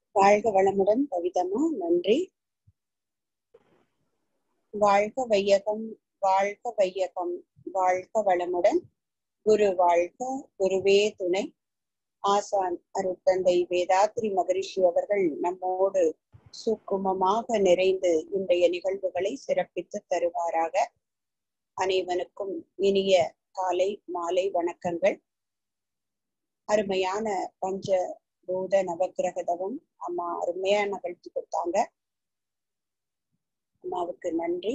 வாழ்க வளமுடன் கவிதமா நன்றி வாழ்க வையகம் வாழ்க வையகம் வாழ்க வளமுடன் குரு வாழ்க குருவே துணை ஆசான் அருட்தந்தை வேதாத்ரி மகரிஷி அவர்கள் நம்மோடு சுக்குமமாக நிறைந்து இன்றைய நிகழ்வுகளை சிறப்பித்து தருவாராக அனைவனுக்கும் இனிய காலை மாலை வணக்கங்கள் அருமையான பஞ்ச பூத நவக்கிரகதவும் அம்மா அருமையா நிகழ்த்தி கொடுத்தாங்க அம்மாவுக்கு நன்றி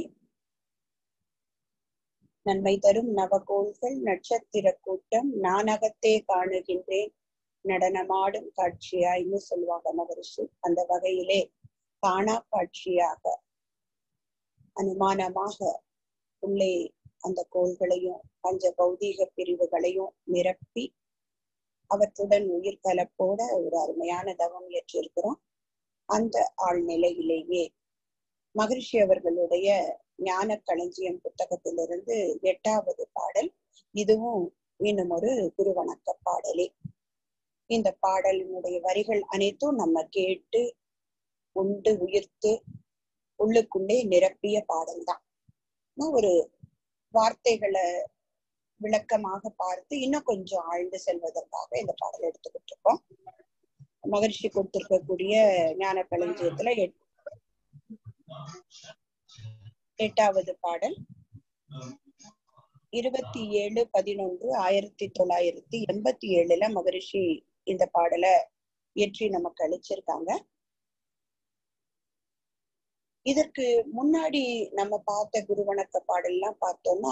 நன்மை தரும் நவகோள்கள் நட்சத்திர கூட்டம் நானகத்தே காணுகின்றேன் நடனமாடும் காட்சியாய்னு சொல்லுவாங்க மகரிஷி அந்த வகையிலே காணா காட்சியாக அனுமானமாக உள்ளே அந்த கோள்களையும் பஞ்ச பௌதீக பிரிவுகளையும் நிரப்பி அவற்றுடன் உயிர் கலப்போட ஒரு அருமையான தவம் ஏற்றிருக்கிறோம் அந்த ஆழ்நிலையிலேயே மகரிஷி அவர்களுடைய ஞான களஞ்சியம் புத்தகத்திலிருந்து எட்டாவது பாடல் இதுவும் இன்னும் ஒரு குருவணக்க பாடலே இந்த பாடலினுடைய வரிகள் அனைத்தும் நம்ம கேட்டு உண்டு உயிர்த்து உள்ளுக்குள்ளே நிரப்பிய பாடல் தான் ஒரு வார்த்தைகளை விளக்கமாக பார்த்து இன்னும் கொஞ்சம் ஆழ்ந்து செல்வதற்காக இந்த பாடல் எடுத்துக்கிட்டு இருக்கோம் மகரிஷி கொடுத்திருக்கக்கூடிய ஞான களஞ்சியத்துல எட்டாவது பாடல் இருபத்தி ஏழு பதினொன்று ஆயிரத்தி தொள்ளாயிரத்தி எண்பத்தி ஏழுல மகரிஷி இந்த பாடலை இயற்றி நமக்கு அளிச்சிருக்காங்க இதற்கு முன்னாடி நம்ம பார்த்த குருவணக்க பாடல்லாம் பார்த்தோம்னா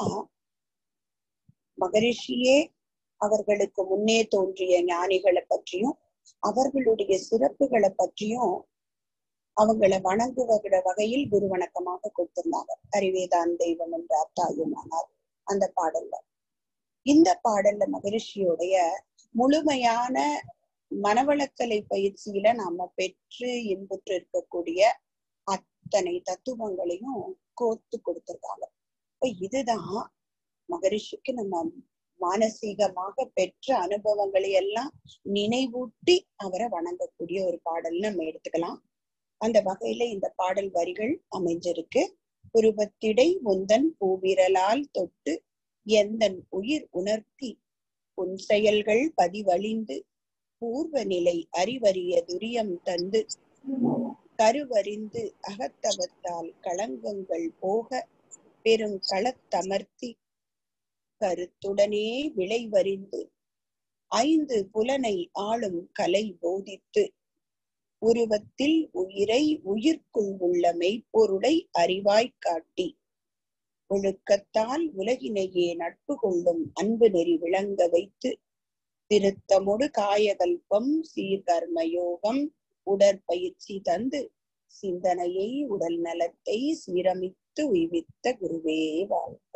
மகரிஷியே அவர்களுக்கு முன்னே தோன்றிய ஞானிகளை பற்றியும் அவர்களுடைய சிறப்புகளை பற்றியும் அவங்கள வணங்குவகிற வகையில் குரு வணக்கமாக கொடுத்திருந்தாங்க அறிவேதான் தெய்வம் என்ற அத்தாயுமானார் அந்த பாடல்ல இந்த பாடல்ல மகரிஷியுடைய முழுமையான மனவளக்கலை பயிற்சியில நாம பெற்று இன்புற்று இருக்கக்கூடிய அத்தனை தத்துவங்களையும் கோர்த்து கொடுத்திருக்காங்க இப்ப இதுதான் மகரிஷிக்கு நம்ம மானசீகமாக பெற்ற அனுபவங்களை எல்லாம் நினைவூட்டி அவரை வணங்கக்கூடிய ஒரு பாடல் நம்ம எடுத்துக்கலாம் அந்த வகையில இந்த பாடல் வரிகள் அமைஞ்சிருக்கு உருவத்திடை முந்தன் பூவிரலால் தொட்டு எந்தன் உயிர் உணர்த்தி உன் செயல்கள் பதிவழிந்து பூர்வ நிலை அறிவறிய துரியம் தந்து கருவறிந்து அகத்தவத்தால் களங்கங்கள் போக பெரும் களத்தமர்த்தி கருத்துடனே விளைவறிந்து ஐந்து புலனை ஆளும் கலை போதித்து உருவத்தில் உயிரை உயிர்க்குள் உள்ள மெய்ப்பொருளை அறிவாய் காட்டி ஒழுக்கத்தால் உலகினையே நட்பு கொள்ளும் அன்பு நெறி விளங்க வைத்து திருத்தமுடு காயகல்பம் சீர்கர்மயோகம் உடற்பயிற்சி தந்து சிந்தனையை உடல் நலத்தை சீரமித்து உய்வித்த குருவே வாழ்க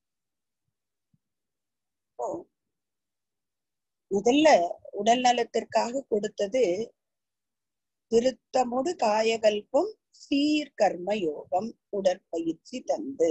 முதல்ல உடல் நலத்திற்காக கொடுத்தது திருத்தமுடு காயகல்பம் சீர்கர்ம யோகம் உடற்பயிற்சி தந்து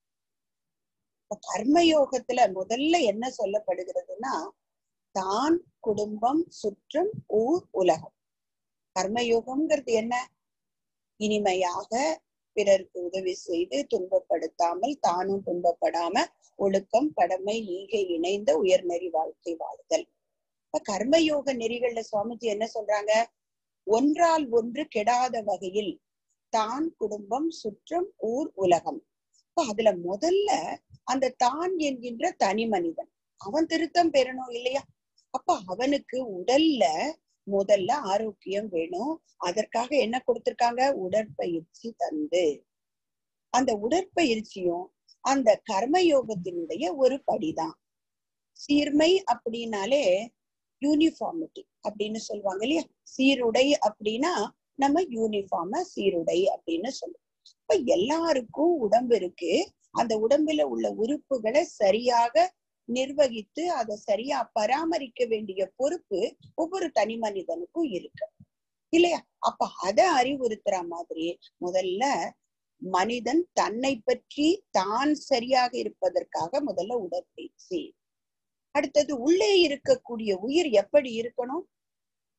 கர்ம யோகத்துல முதல்ல என்ன சொல்லப்படுகிறதுனா தான் குடும்பம் சுற்றம் ஊர் உலகம் கர்மயோகம்ங்கிறது என்ன இனிமையாக பிறருக்கு உதவி செய்து துன்பப்படுத்தாமல் தானும் துன்பப்படாம ஒழுக்கம் கடமை ஈகை இணைந்த உயர்நெறி வாழ்க்கை வாழ்தல் இப்ப கர்மயோக நெறிகள்ல சுவாமிஜி என்ன சொல்றாங்க ஒன்றால் ஒன்று கெடாத வகையில் தான் குடும்பம் சுற்றம் ஊர் உலகம் இப்ப அதுல முதல்ல அந்த தான் என்கின்ற தனி மனிதன் அவன் திருத்தம் பெறணும் இல்லையா அப்ப அவனுக்கு உடல்ல முதல்ல ஆரோக்கியம் வேணும் அதற்காக என்ன கொடுத்திருக்காங்க உடற்பயிற்சி தந்து அந்த உடற்பயிற்சியும் அந்த கர்மயோகத்தினுடைய ஒரு படிதான் சீர்மை அப்படின்னாலே யூனிஃபார்மிட்டி அப்படின்னு சொல்லுவாங்க இல்லையா சீருடை அப்படின்னா நம்ம யூனிஃபார்ம சீருடை அப்படின்னு சொல்லுவோம் இப்ப எல்லாருக்கும் உடம்பு இருக்கு அந்த உடம்புல உள்ள உறுப்புகளை சரியாக நிர்வகித்து அதை சரியா பராமரிக்க வேண்டிய பொறுப்பு ஒவ்வொரு தனி மனிதனுக்கும் இருக்கு இல்லையா அப்ப அதை அறிவுறுத்துற மாதிரி முதல்ல மனிதன் தன்னை பற்றி தான் சரியாக இருப்பதற்காக முதல்ல உடற்பயிற்சி அடுத்தது உள்ளே இருக்கக்கூடிய உயிர் எப்படி இருக்கணும்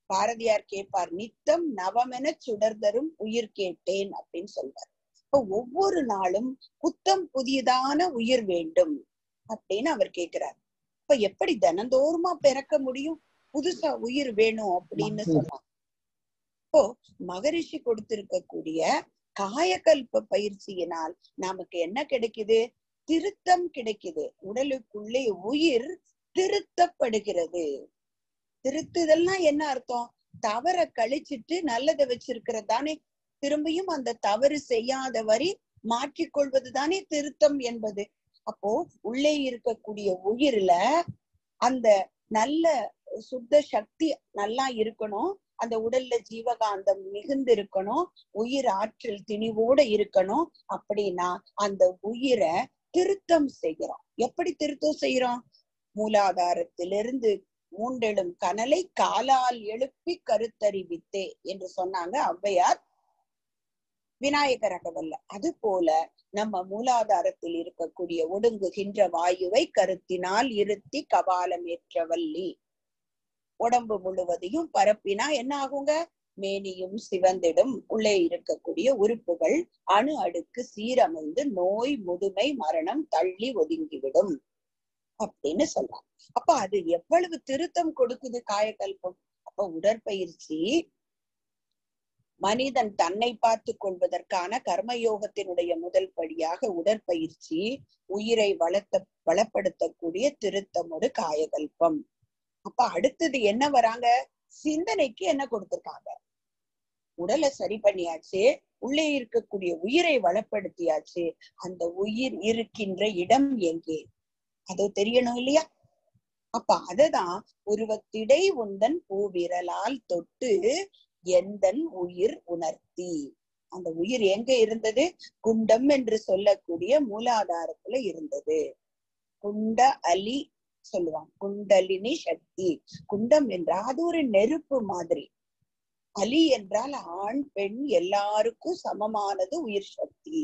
பாரதியார் கேட்பார் நித்தம் நவமென சுடர்தரும் உயிர் கேட்டேன் அப்படின்னு சொல்வார் இப்ப ஒவ்வொரு நாளும் புத்தம் புதியதான உயிர் வேண்டும் அப்படின்னு அவர் கேக்குறார் இப்ப எப்படி தினந்தோறுமா பிறக்க முடியும் புதுசா உயிர் வேணும் அப்படின்னு சொன்னார் இப்போ மகரிஷி கொடுத்திருக்கக்கூடிய காயகல்ப பயிற்சியினால் நமக்கு என்ன கிடைக்குது திருத்தம் கிடைக்குது உடலுக்குள்ளே உயிர் திருத்தப்படுகிறது திருத்துதல்னா என்ன அர்த்தம் தவற கழிச்சிட்டு நல்லதை வச்சிருக்கிறது தானே திரும்பியும் அந்த தவறு செய்யாத வரி மாற்றிக்கொள்வது தானே திருத்தம் என்பது அப்போ உள்ளே இருக்கக்கூடிய உயிர்ல அந்த நல்ல சுத்த சக்தி நல்லா இருக்கணும் அந்த உடல்ல ஜீவகாந்தம் மிகுந்து இருக்கணும் உயிர் ஆற்றல் திணிவோட இருக்கணும் அப்படின்னா அந்த உயிரை திருத்தம் செய்கிறோம் எப்படி திருத்தம் செய்யறோம் மூலாதாரத்திலிருந்து மூண்டெழும் கனலை காலால் எழுப்பி கருத்தறிவித்தே என்று சொன்னாங்க ஔவையார் விநாயகர் அகவல்ல அது போல நம்ம மூலாதாரத்தில் இருக்கக்கூடிய ஒடுங்குகின்ற வாயுவை கருத்தினால் இருத்தி கபாலம் ஏற்றவல்லி உடம்பு முழுவதையும் பரப்பினா என்ன ஆகுங்க மேனியும் சிவந்திடும் உள்ளே இருக்கக்கூடிய உறுப்புகள் அணு அடுக்கு சீரமைந்து நோய் முதுமை மரணம் தள்ளி ஒதுங்கிவிடும் அப்படின்னு சொல்றாங்க அப்ப அது எவ்வளவு திருத்தம் கொடுக்குது காயகல்பம் அப்ப உடற்பயிற்சி மனிதன் தன்னை பார்த்து கொள்வதற்கான கர்மயோகத்தினுடைய முதல் படியாக உடற்பயிற்சி உயிரை வளர்த்த வளப்படுத்தக்கூடிய திருத்தம் ஒரு காயகல்பம் அப்ப அடுத்தது என்ன வராங்க சிந்தனைக்கு என்ன கொடுத்திருக்காங்க உடலை சரி பண்ணியாச்சு உள்ளே இருக்கக்கூடிய உயிரை வளப்படுத்தியாச்சு அந்த உயிர் இருக்கின்ற இடம் எங்கே அது தெரியணும் இல்லையா அப்ப அததான் உருவத்திடை உந்தன் பூவிரலால் தொட்டு எந்தன் உயிர் உணர்த்தி அந்த உயிர் எங்க இருந்தது குண்டம் என்று சொல்லக்கூடிய மூலாதாரத்துல இருந்தது குண்ட அலி சொல்லுவாங்க குண்டலினி சக்தி குண்டம் என்றால் அது ஒரு நெருப்பு மாதிரி அலி என்றால் ஆண் பெண் எல்லாருக்கும் சமமானது உயிர் சக்தி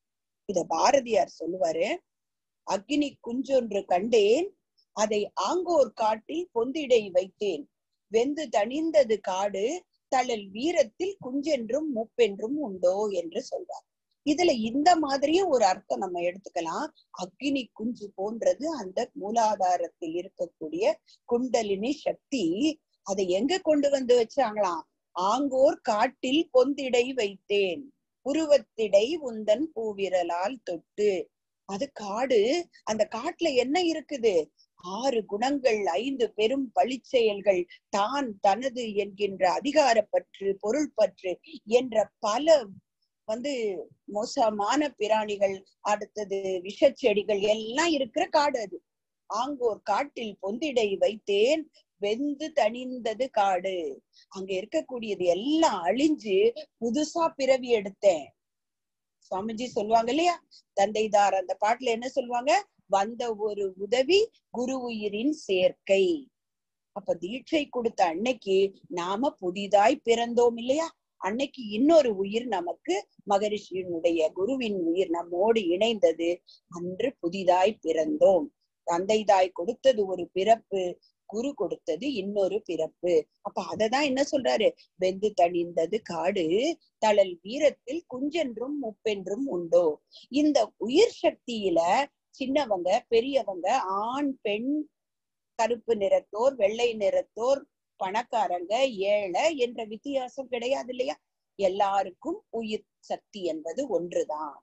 இத பாரதியார் சொல்லுவாரு அக்னி குஞ்சொன்று கண்டேன் அதை ஆங்கோர் காட்டில் பொந்திடை வைத்தேன் வெந்து தணிந்தது காடு தழல் வீரத்தில் குஞ்சென்றும் முப்பென்றும் உண்டோ என்று சொல்றார் இதுல இந்த மாதிரியும் ஒரு அர்த்தம் நம்ம எடுத்துக்கலாம் அக்னி குஞ்சு போன்றது அந்த மூலாதாரத்தில் இருக்கக்கூடிய குண்டலினி சக்தி அதை எங்க கொண்டு வந்து வச்சாங்களாம் ஆங்கோர் காட்டில் பொந்திடை வைத்தேன் உருவத்திடை உந்தன் பூவிரலால் தொட்டு அது காடு அந்த காட்டுல என்ன இருக்குது ஆறு குணங்கள் ஐந்து பெரும் பழிச்செயல்கள் தான் தனது என்கின்ற அதிகாரப்பற்று பொருள் பற்று என்ற பல வந்து மோசமான பிராணிகள் அடுத்தது விஷச்செடிகள் எல்லாம் இருக்கிற காடு அது ஆங்கோர் காட்டில் பொந்திடை வைத்தேன் வெந்து தணிந்தது காடு அங்க இருக்கக்கூடியது எல்லாம் அழிஞ்சு புதுசா பிறவி எடுத்தேன் சுவாமிஜி சொல்லுவாங்க இல்லையா தந்தைதார் அந்த பாட்டுல என்ன சொல்லுவாங்க வந்த ஒரு உதவி குரு உயிரின் சேர்க்கை அப்ப தீட்சை கொடுத்த அன்னைக்கு நாம புதிதாய் பிறந்தோம் இல்லையா அன்னைக்கு இன்னொரு உயிர் நமக்கு மகரிஷியினுடைய குருவின் உயிர் நம்மோடு இணைந்தது அன்று புதிதாய் பிறந்தோம் தந்தை தாய் கொடுத்தது ஒரு பிறப்பு குரு கொடுத்தது இன்னொரு பிறப்பு அப்ப அததான் என்ன சொல்றாரு வெந்து தணிந்தது காடு தழல் வீரத்தில் குஞ்சென்றும் முப்பென்றும் உண்டோ இந்த உயிர் சக்தியில சின்னவங்க பெரியவங்க ஆண் பெண் கருப்பு நிறத்தோர் வெள்ளை நிறத்தோர் பணக்காரங்க ஏழை என்ற வித்தியாசம் கிடையாது இல்லையா எல்லாருக்கும் உயிர் சக்தி என்பது ஒன்றுதான்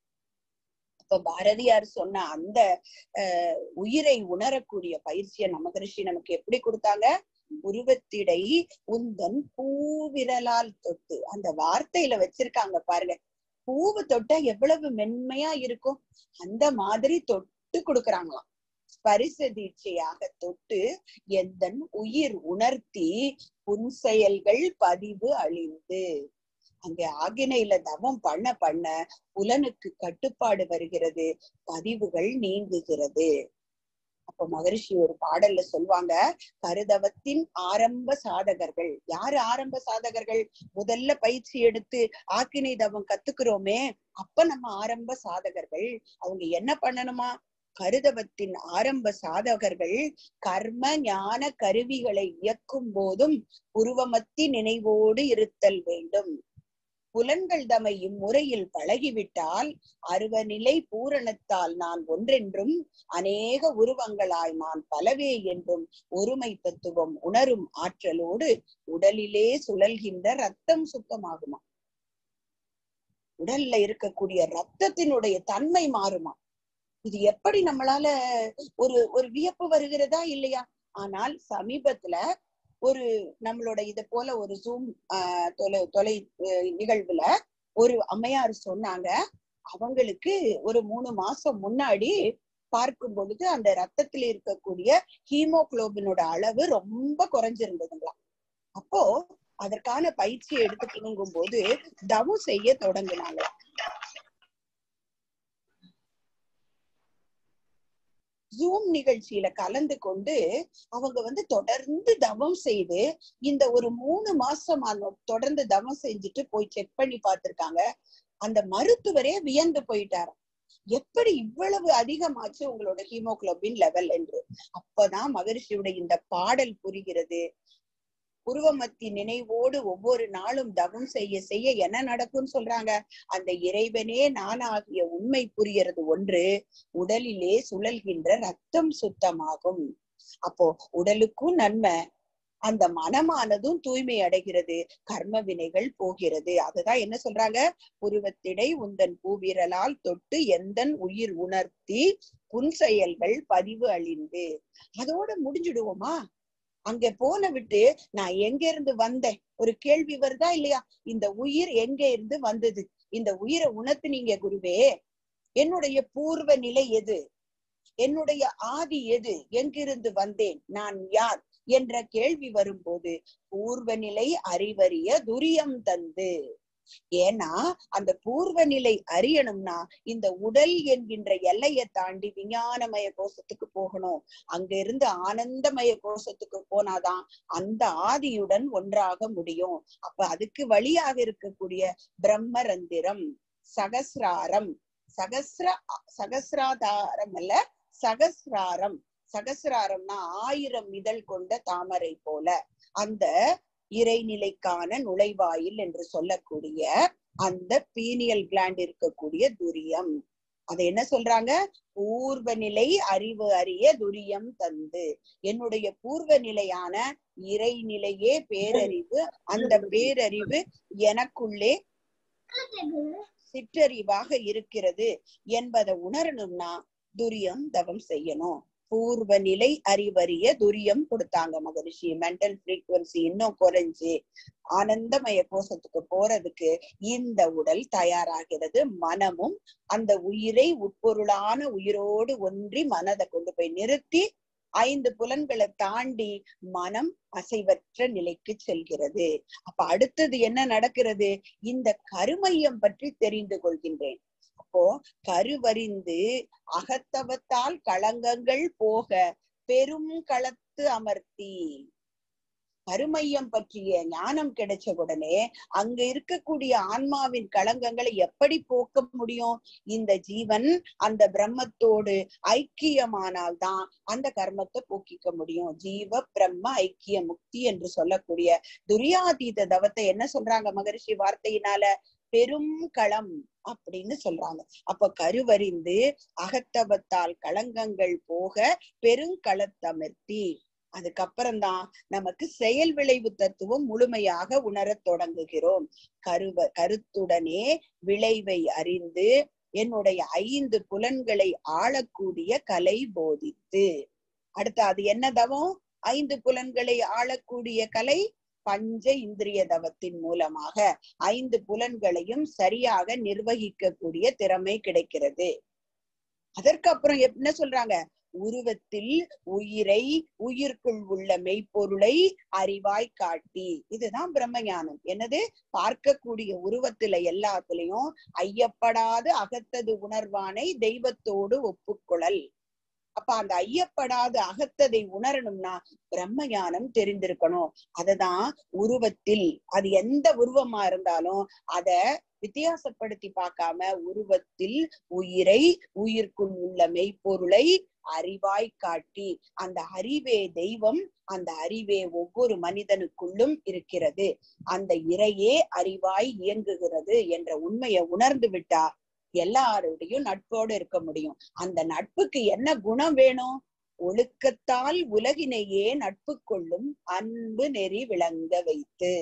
இப்ப பாரதியார் சொன்ன அந்த அஹ் உயிரை உணரக்கூடிய பயிற்சியை நமகரிஷி நமக்கு எப்படி கொடுத்தாங்க உருவத்திடை உந்தன் பூவிரலால் தொட்டு அந்த வார்த்தையில வச்சிருக்காங்க பாருங்க பூவு தொட்டா எவ்வளவு மென்மையா இருக்கும் அந்த மாதிரி தொட்டு கொடுக்கறாங்களாம் ஸ்பரிச தீட்சையாக தொட்டு எந்தன் உயிர் உணர்த்தி புன் செயல்கள் பதிவு அழிந்து அங்க ஆகினையில தவம் பண்ண பண்ண புலனுக்கு கட்டுப்பாடு வருகிறது பதிவுகள் நீங்குகிறது அப்ப மகரிஷி ஒரு பாடல்ல சொல்லுவாங்க கருதவத்தின் ஆரம்ப சாதகர்கள் யாரு ஆரம்ப சாதகர்கள் முதல்ல பயிற்சி எடுத்து ஆக்கினை தவம் கத்துக்கிறோமே அப்ப நம்ம ஆரம்ப சாதகர்கள் அவங்க என்ன பண்ணணுமா கருதவத்தின் ஆரம்ப சாதகர்கள் கர்ம ஞான கருவிகளை இயக்கும் போதும் உருவமத்தி நினைவோடு இருத்தல் வேண்டும் புலன்கள் தமை இம்முறையில் பழகிவிட்டால் அருவநிலை பூரணத்தால் நான் ஒன்றென்றும் அநேக உருவங்களாய் நான் பலவே என்றும் ஒருமை தத்துவம் உணரும் ஆற்றலோடு உடலிலே சுழல்கின்ற ரத்தம் சுத்தமாகுமா உடல்ல இருக்கக்கூடிய ரத்தத்தினுடைய தன்மை மாறுமா இது எப்படி நம்மளால ஒரு ஒரு வியப்பு வருகிறதா இல்லையா ஆனால் சமீபத்துல ஒரு நம்மளோட இத போல ஒரு ஜூம் ஆஹ் தொலை தொலை அஹ் நிகழ்வுல ஒரு அம்மையார் சொன்னாங்க அவங்களுக்கு ஒரு மூணு மாசம் முன்னாடி பார்க்கும் பொழுது அந்த ரத்தத்துல இருக்கக்கூடிய ஹீமோகுளோபினோட அளவு ரொம்ப குறைஞ்சிருந்ததுங்களாம் அப்போ அதற்கான பயிற்சியை எடுத்துக்கணுங்கும் போது தவம் செய்ய தொடங்கினாங்களாம் ஜூம் நிகழ்ச்சியில கலந்து கொண்டு அவங்க வந்து தொடர்ந்து தவம் செய்து இந்த ஒரு மூணு மாசம் அந்த தொடர்ந்து தவம் செஞ்சுட்டு போய் செக் பண்ணி பார்த்திருக்காங்க அந்த மருத்துவரே வியந்து போயிட்டாராம் எப்படி இவ்வளவு அதிகமாச்சு உங்களோட ஹீமோகுளோபின் லெவல் என்று அப்பதான் மகரிஷியுடைய இந்த பாடல் புரிகிறது உருவமத்தி நினைவோடு ஒவ்வொரு நாளும் தவம் செய்ய செய்ய என்ன நடக்கும்னு சொல்றாங்க அந்த இறைவனே நானாகிய உண்மை புரியறது ஒன்று உடலிலே சுழல்கின்ற ரத்தம் சுத்தமாகும் அப்போ உடலுக்கும் நன்மை அந்த மனமானதும் தூய்மை அடைகிறது கர்ம வினைகள் போகிறது அதுதான் என்ன சொல்றாங்க புருவத்திடை உந்தன் பூவிரலால் தொட்டு எந்தன் உயிர் உணர்த்தி புன் செயல்கள் பதிவு அழிந்து அதோட முடிஞ்சிடுவோமா அங்க போன விட்டு நான் எங்க இருந்து வந்தேன் ஒரு கேள்வி வருதா இல்லையா இந்த உயிர் எங்க இருந்து வந்தது இந்த உயிரை உணர்த்துனீங்க குருவே என்னுடைய பூர்வ நிலை எது என்னுடைய ஆதி எது எங்கிருந்து வந்தேன் நான் யார் என்ற கேள்வி வரும்போது பூர்வ நிலை அறிவறிய துரியம் தந்து ஏன்னா அந்த பூர்வ நிலை அறியணும்னா இந்த உடல் என்கின்ற எல்லையை தாண்டி விஞ்ஞானமய கோஷத்துக்கு போகணும் அங்க இருந்து ஆனந்தமய கோஷத்துக்கு போனாதான் அந்த ஆதியுடன் ஒன்றாக முடியும் அப்ப அதுக்கு வழியாக இருக்கக்கூடிய பிரம்மரந்திரம் சகசிராரம் சகசிர சகசிராதாரம் அல்ல சகசிராரம் சகசிராரம்னா ஆயிரம் இதழ் கொண்ட தாமரை போல அந்த இறைநிலைக்கான நுழைவாயில் என்று சொல்லக்கூடிய அந்த பீனியல் கிளாண்ட் இருக்கக்கூடிய துரியம் அதை என்ன சொல்றாங்க பூர்வ நிலை அறிவு அறிய துரியம் தந்து என்னுடைய பூர்வ நிலையான இறைநிலையே பேரறிவு அந்த பேரறிவு எனக்குள்ளே சிற்றறிவாக இருக்கிறது என்பதை உணரணும்னா துரியம் தவம் செய்யணும் பூர்வ நிலை அறிவறிய துரியம் கொடுத்தாங்க மகரிஷி மென்டல் ஃப்ரீக்குவன்சி இன்னும் குறைஞ்சு ஆனந்தமய கோஷத்துக்கு போறதுக்கு இந்த உடல் தயாராகிறது மனமும் அந்த உயிரை உட்பொருளான உயிரோடு ஒன்றி மனதை கொண்டு போய் நிறுத்தி ஐந்து புலன்களை தாண்டி மனம் அசைவற்ற நிலைக்கு செல்கிறது அப்ப அடுத்தது என்ன நடக்கிறது இந்த கருமையம் பற்றி தெரிந்து கொள்கின்றேன் அப்போ கருவறிந்து அகத்தவத்தால் களங்கங்கள் போக பெரும் களத்து அமர்த்தி கருமையம் பற்றிய ஞானம் கிடைச்ச உடனே அங்க இருக்கக்கூடிய ஆன்மாவின் களங்கங்களை எப்படி போக்க முடியும் இந்த ஜீவன் அந்த பிரம்மத்தோடு ஐக்கியமானால்தான் அந்த கர்மத்தை போக்கிக்க முடியும் ஜீவ பிரம்ம ஐக்கிய முக்தி என்று சொல்லக்கூடிய துரியாதீத தவத்தை என்ன சொல்றாங்க மகரிஷி வார்த்தையினால பெரும் களம் அப்படின்னு சொல்றாங்க அப்ப கருவறிந்து அகத்தவத்தால் களங்கங்கள் போக பெருங்களத்தமர்த்தி அதுக்கப்புறம்தான் நமக்கு செயல் விளைவு தத்துவம் முழுமையாக உணரத் தொடங்குகிறோம் கருவ கருத்துடனே விளைவை அறிந்து என்னுடைய ஐந்து புலன்களை ஆளக்கூடிய கலை போதித்து அடுத்து அது என்ன தவம் ஐந்து புலன்களை ஆளக்கூடிய கலை பஞ்ச இந்திரிய தவத்தின் மூலமாக ஐந்து புலன்களையும் சரியாக நிர்வகிக்கக்கூடிய திறமை கிடைக்கிறது அதற்கு அப்புறம் என்ன சொல்றாங்க உருவத்தில் உயிரை உயிர்க்குள் உள்ள மெய்ப்பொருளை அறிவாய் காட்டி இதுதான் பிரம்ம ஞானம் என்னது பார்க்கக்கூடிய உருவத்துல எல்லாத்துலயும் ஐயப்படாது அகத்தது உணர்வானை தெய்வத்தோடு ஒப்புக்கொள்ளல் அப்ப அந்த ஐயப்படாத அகத்ததை உணரணும்னா பிரம்ம ஞானம் தெரிந்திருக்கணும் அததான் உருவத்தில் அது எந்த உருவமா இருந்தாலும் அத வித்தியாசப்படுத்தி பார்க்காம உருவத்தில் உயிரை உயிர்க்குள் உள்ள மெய்ப்பொருளை அறிவாய் காட்டி அந்த அறிவே தெய்வம் அந்த அறிவே ஒவ்வொரு மனிதனுக்குள்ளும் இருக்கிறது அந்த இறையே அறிவாய் இயங்குகிறது என்ற உண்மையை உணர்ந்து விட்டா எல்லாருடையும் நட்போடு இருக்க முடியும் அந்த நட்புக்கு என்ன குணம் வேணும் ஒழுக்கத்தால் உலகினையே நட்பு கொள்ளும் அன்பு நெறி விளங்க வைத்து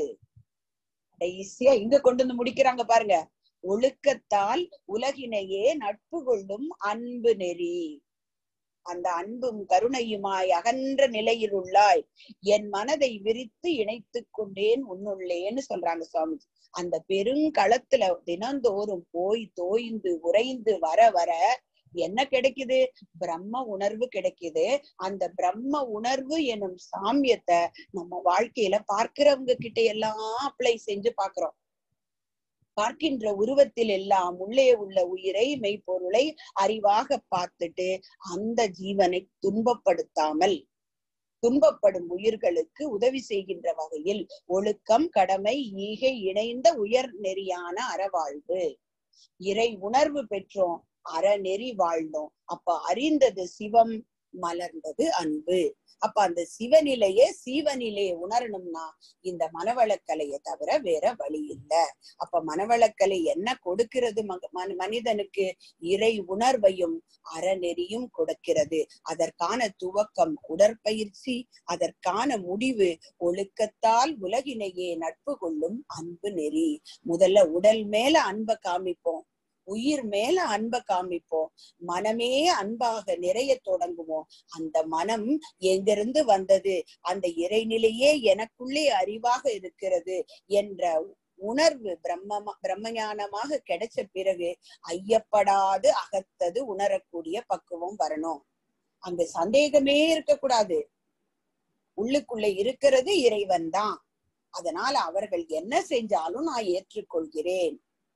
கடைசியா இங்க கொண்டு வந்து முடிக்கிறாங்க பாருங்க ஒழுக்கத்தால் உலகினையே நட்பு கொள்ளும் அன்பு நெறி அந்த அன்பும் கருணையுமாய் அகன்ற நிலையில் உள்ளாய் என் மனதை விரித்து இணைத்துக் கொண்டேன் உன்னுள்ளேன்னு சொல்றாங்க சுவாமி அந்த பெருங்களத்துல தினந்தோறும் போய் தோய்ந்து உறைந்து வர வர என்ன கிடைக்குது பிரம்ம உணர்வு கிடைக்குது அந்த பிரம்ம உணர்வு எனும் சாமியத்தை நம்ம வாழ்க்கையில பார்க்கிறவங்க கிட்ட எல்லாம் அப்ளை செஞ்சு பாக்குறோம் பார்க்கின்ற உருவத்தில் எல்லாம் உள்ளே உள்ள உயிரை மெய்ப்பொருளை அறிவாக பார்த்துட்டு அந்த ஜீவனை துன்பப்படுத்தாமல் துன்பப்படும் உயிர்களுக்கு உதவி செய்கின்ற வகையில் ஒழுக்கம் கடமை ஈகை இணைந்த உயர் நெறியான அறவாழ்வு இறை உணர்வு பெற்றோம் அறநெறி வாழ்ந்தோம் அப்ப அறிந்தது சிவம் மலர்ந்தது அன்பு அப்ப அந்த சிவநிலையே சீவநிலையை உணரணும்னா இந்த மனவளக்கலையை தவிர வேற வழி இல்ல அப்ப மனவளக்கலை என்ன கொடுக்கிறது மனிதனுக்கு இறை உணர்வையும் அறநெறியும் கொடுக்கிறது அதற்கான துவக்கம் உடற்பயிற்சி அதற்கான முடிவு ஒழுக்கத்தால் உலகினையே நட்பு கொள்ளும் அன்பு நெறி முதல்ல உடல் மேல அன்பை காமிப்போம் உயிர் மேல அன்பை காமிப்போம் மனமே அன்பாக நிறைய தொடங்குவோம் அந்த மனம் எங்கிருந்து வந்தது அந்த இறைநிலையே எனக்குள்ளே அறிவாக இருக்கிறது என்ற உணர்வு பிரம்மமா பிரம்மஞானமாக கிடைச்ச பிறகு ஐயப்படாது அகத்தது உணரக்கூடிய பக்குவம் வரணும் அங்க சந்தேகமே இருக்கக்கூடாது உள்ளுக்குள்ள இருக்கிறது இறைவன் தான் அதனால அவர்கள் என்ன செஞ்சாலும் நான் ஏற்றுக்கொள்கிறேன்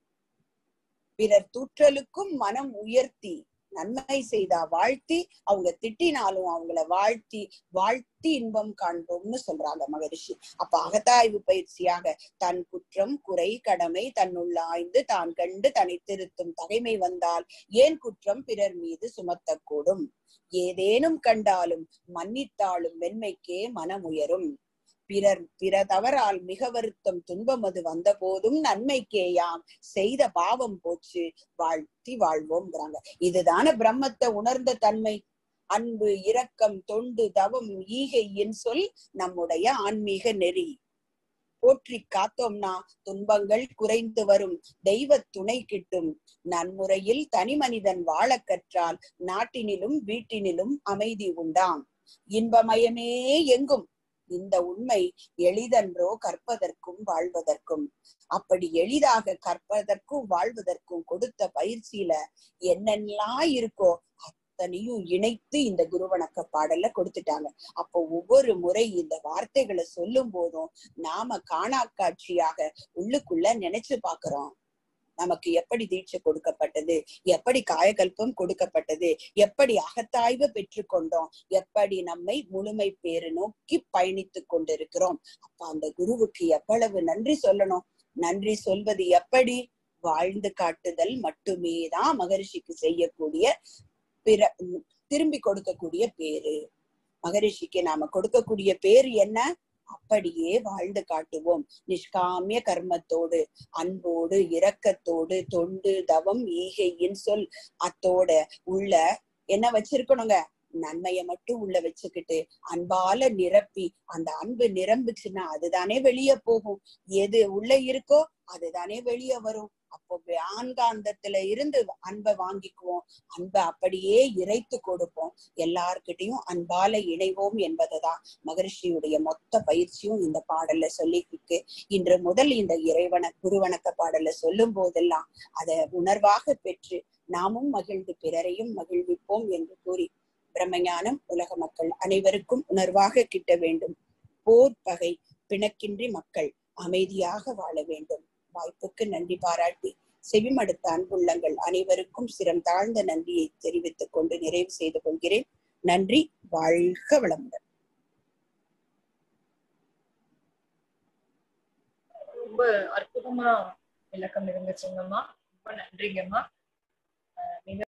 பிறர் தூற்றலுக்கும் மனம் உயர்த்தி நன்மை செய்தா வாழ்த்தி அவங்க திட்டினாலும் அவங்கள வாழ்த்தி வாழ்த்தி இன்பம் காண்போம்னு சொல்றாங்க மகரிஷி அப்ப அகத்தாய்வு பயிற்சியாக தன் குற்றம் குறை கடமை தன்னுள்ள ஆய்ந்து தான் கண்டு தன்னை திருத்தும் தகைமை வந்தால் ஏன் குற்றம் பிறர் மீது சுமத்தக்கூடும் ஏதேனும் கண்டாலும் மன்னித்தாலும் மென்மைக்கே மனம் உயரும் பிறர் பிற தவறால் மிக வருத்தம் துன்பம் அது வந்த போதும் நன்மைக்கேயாம் செய்த பாவம் போச்சு வாழ்த்தி வாழ்வோம்ங்கிறாங்க இதுதானே பிரம்மத்தை உணர்ந்த தன்மை அன்பு இரக்கம் தொண்டு தவம் ஈகையின் சொல் நம்முடைய ஆன்மீக நெறி போற்றி காத்தோம்னா துன்பங்கள் குறைந்து வரும் தெய்வ துணை கிட்டும் நன்முறையில் தனி மனிதன் வாழ கற்றால் நாட்டினிலும் வீட்டினிலும் அமைதி உண்டாம் இன்பமயமே எங்கும் இந்த உண்மை எளிதன்றோ கற்பதற்கும் வாழ்வதற்கும் அப்படி எளிதாக கற்பதற்கும் வாழ்வதற்கும் கொடுத்த பயிற்சியில என்னெல்லாம் இருக்கோ அத்தனையும் இணைத்து இந்த குருவணக்க பாடல்ல கொடுத்துட்டாங்க அப்போ ஒவ்வொரு முறை இந்த வார்த்தைகளை சொல்லும் போதும் நாம காணா காட்சியாக உள்ளுக்குள்ள நினைச்சு பாக்குறோம் நமக்கு எப்படி தீட்சை கொடுக்கப்பட்டது எப்படி காயகல்பம் கொடுக்கப்பட்டது எப்படி அகத்தாய்வு பெற்றுக்கொண்டோம் எப்படி நம்மை முழுமை பேரு நோக்கி பயணித்து கொண்டிருக்கிறோம் அப்ப அந்த குருவுக்கு எவ்வளவு நன்றி சொல்லணும் நன்றி சொல்வது எப்படி வாழ்ந்து காட்டுதல் மட்டுமே தான் மகரிஷிக்கு செய்யக்கூடிய பிற திரும்பி கொடுக்கக்கூடிய பேரு மகரிஷிக்கு நாம கொடுக்கக்கூடிய பேரு என்ன அப்படியே வாழ்ந்து காட்டுவோம் நிஷ்காமிய கர்மத்தோடு அன்போடு இரக்கத்தோடு தொண்டு தவம் ஈகையின் சொல் அத்தோட உள்ள என்ன வச்சிருக்கணுங்க நன்மைய மட்டும் உள்ள வச்சுக்கிட்டு அன்பால நிரப்பி அந்த அன்பு நிரம்புச்சுன்னா அதுதானே வெளியே போகும் எது உள்ள இருக்கோ அதுதானே வெளியே வரும் அப்போ ஆண்காந்தத்துல இருந்து அன்பை வாங்கிக்குவோம் அன்பை அப்படியே இறைத்து கொடுப்போம் எல்லார்கிட்டையும் அன்பால இணைவோம் என்பதுதான் மகரிஷியுடைய மொத்த பயிற்சியும் இந்த பாடல்ல சொல்லிருக்கு இன்று முதல் இந்த இறைவன குருவணக்க பாடல்ல சொல்லும் போதெல்லாம் அதை உணர்வாக பெற்று நாமும் மகிழ்ந்து பிறரையும் மகிழ்விப்போம் என்று கூறி பிரம்மஞானம் உலக மக்கள் அனைவருக்கும் உணர்வாக கிட்ட வேண்டும் போர் பகை பிணக்கின்றி மக்கள் அமைதியாக வாழ வேண்டும் வாய்ப்புக்கு நன்றி பாராட்டி செவிமடுத்த அன்புள்ளங்கள் அனைவருக்கும் சிரம் தாழ்ந்த நன்றியை தெரிவித்துக் கொண்டு நிறைவு செய்து கொள்கிறேன் நன்றி வாழ்க வளமுடன் ரொம்ப அற்புதமா விளக்கம் இருந்துச்சுங்கம்மா ரொம்ப நன்றிங்கம்மா அஹ் நீங்க